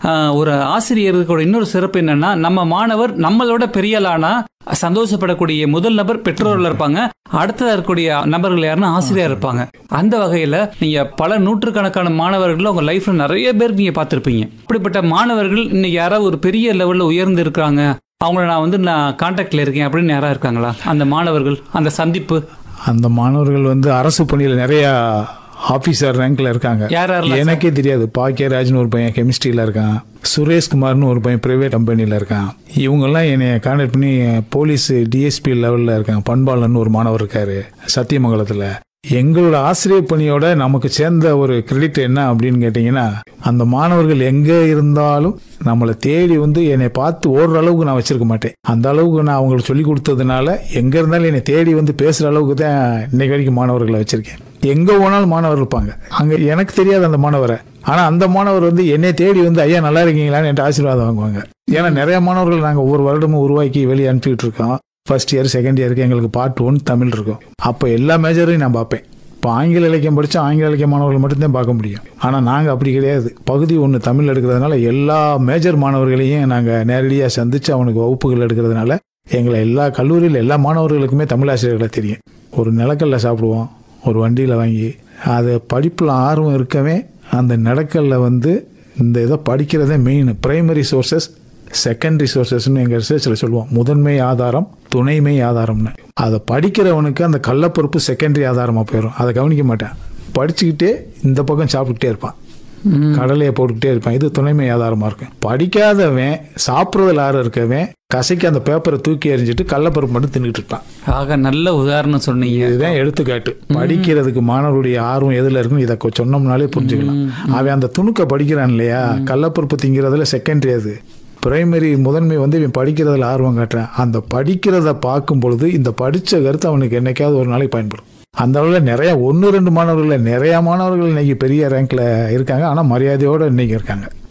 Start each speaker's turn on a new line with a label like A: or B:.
A: ஆஹ், ஒரு ஆசிரியருக்கு இன்னொரு சிறப்பு என்னன்னா நம்ம மாணவர் நம்மளோட பெரியலானா சந்தோஷப்படக்கூடிய முதல் நபர் பெற்றோர்கள் இருப்பாங்க அடுத்ததா இருக்கக்கூடிய நபர்கள் யாருன்னா ஆசிரியர் இருப்பாங்க அந்த வகையில நீங்க பல நூற்றுக்கணக்கான மாணவர்கள் உங்க லைஃப்ல நிறைய பேர் நீங்க பார்த்திருப்பீங்க இப்படிப்பட்ட மாணவர்கள் இன்னைக்கு யாராவது ஒரு பெரிய லெவல்ல உயர்ந்து இருக்காங்க அவங்கள நான் வந்து நான் கான்டாக்ட்ல இருக்கேன் அப்படின்னு யாரா இருக்காங்களா அந்த மாணவர்கள் அந்த சந்திப்பு
B: அந்த மாணவர்கள் வந்து அரசு பணியில் நிறைய ஆஃபீஸர் ரேங்க்ல இருக்காங்க
A: யார் யாரெல்லாம்
B: எனக்கே தெரியாது பாக்கியராஜ்னு ஒரு பையன் கெமிஸ்ட்ரியில் இருக்கான் சுரேஷ்குமார்னு ஒரு பையன் பிரைவேட் கம்பெனியில் இருக்கான் இவங்கெல்லாம் என்னை கான்டாக்ட் பண்ணி போலீஸ் டிஎஸ்பி லெவலில் இருக்காங்க பண்பாளன்னு ஒரு மாணவர் இருக்காரு சத்தியமங்கலத்தில் எங்களோட ஆசிரியர் பணியோட நமக்கு சேர்ந்த ஒரு கிரெடிட் என்ன அப்படின்னு கேட்டிங்கன்னா அந்த மாணவர்கள் எங்கே இருந்தாலும் நம்மளை தேடி வந்து என்னை பார்த்து ஓடுற அளவுக்கு நான் வச்சிருக்க மாட்டேன் அந்த அளவுக்கு நான் அவங்களுக்கு சொல்லி கொடுத்ததுனால எங்கே இருந்தாலும் என்னை தேடி வந்து பேசுகிற அளவுக்கு தான் இன்னைக்கு வரைக்கும் மாணவர்களை வச்சிருக்கேன் எங்கே போனாலும் மாணவர் இருப்பாங்க அங்கே எனக்கு தெரியாது அந்த மாணவரை ஆனால் அந்த மாணவர் வந்து என்னை தேடி வந்து ஐயா நல்லா இருக்கீங்களான்னு என்கிட்ட ஆசீர்வாதம் வாங்குவாங்க ஏன்னா நிறைய மாணவர்கள் நாங்கள் ஒவ்வொரு வருடமும் உருவாக்கி வெளியே அனுப்பிட்டு இருக்கோம் ஃபர்ஸ்ட் இயர் செகண்ட் இயருக்கு எங்களுக்கு பார்ட் ஒன் தமிழ் இருக்கும் அப்போ எல்லா மேஜரையும் நான் பார்ப்பேன் இப்போ ஆங்கில இலக்கியம் படித்தா ஆங்கில இலக்கிய மாணவர்கள் மட்டும்தான் பார்க்க முடியும் ஆனால் நாங்கள் அப்படி கிடையாது பகுதி ஒன்று தமிழ் எடுக்கிறதுனால எல்லா மேஜர் மாணவர்களையும் நாங்கள் நேரடியாக சந்தித்து அவனுக்கு வகுப்புகள் எடுக்கிறதுனால எங்களை எல்லா கல்லூரியில் எல்லா மாணவர்களுக்குமே தமிழ் ஆசிரியர்களை தெரியும் ஒரு நிலக்கல்ல சாப்பிடுவோம் ஒரு வண்டியில் வாங்கி அது படிப்பில் ஆர்வம் இருக்கவே அந்த நிலக்கல்ல வந்து இந்த இதை படிக்கிறதே மெயின் பிரைமரி சோர்சஸ் செகண்டரி சோர்சஸ்னு எங்கள் ரிசர்ச்சில் சொல்லுவோம் முதன்மை ஆதாரம் துணைமை ஆதாரம்னு அதை படிக்கிறவனுக்கு அந்த கள்ளப்பருப்பு செகண்டரி ஆதாரமாக போயிடும் அதை கவனிக்க மாட்டேன் படிச்சுக்கிட்டே இந்த பக்கம் சாப்பிட்டுக்கிட்டே இருப்பான் கடலையை போட்டுக்கிட்டே இருப்பான் இது துணைமை ஆதாரமாக இருக்கும் படிக்காதவன் சாப்பிட்றதுல ஆர்வம் இருக்கவன் கசைக்கு அந்த பேப்பரை தூக்கி எறிஞ்சிட்டு கள்ளப்பருப்பு மட்டும் தின்னுட்டு இருப்பான்
A: ஆக நல்ல உதாரணம் சொன்னீங்க
B: இதுதான் எடுத்துக்காட்டு படிக்கிறதுக்கு மாணவருடைய ஆர்வம் எதுல இருக்குன்னு இதை கொ- சொன்னோம்னாலே புரிஞ்சுக்கலாம் அவன் அந்த துணுக்க படிக்கிறான் இல்லையா கள்ளப்பருப்பு திங்கிறதுல செகண்டரி அது பிரைமரி முதன்மை வந்து இவன் படிக்கிறதுல ஆர்வம் காட்டுறான் அந்த படிக்கிறத பார்க்கும் பொழுது இந்த படிச்ச கருத்து அவனுக்கு என்னைக்காவது ஒரு நாளைக்கு பயன்படும் அந்த அளவில் நிறைய ஒன்று ரெண்டு மாணவர்கள் நிறைய மாணவர்கள் இன்னைக்கு பெரிய ரேங்க்ல இருக்காங்க ஆனால் மரியாதையோடு இன்னைக்கு இருக்காங்க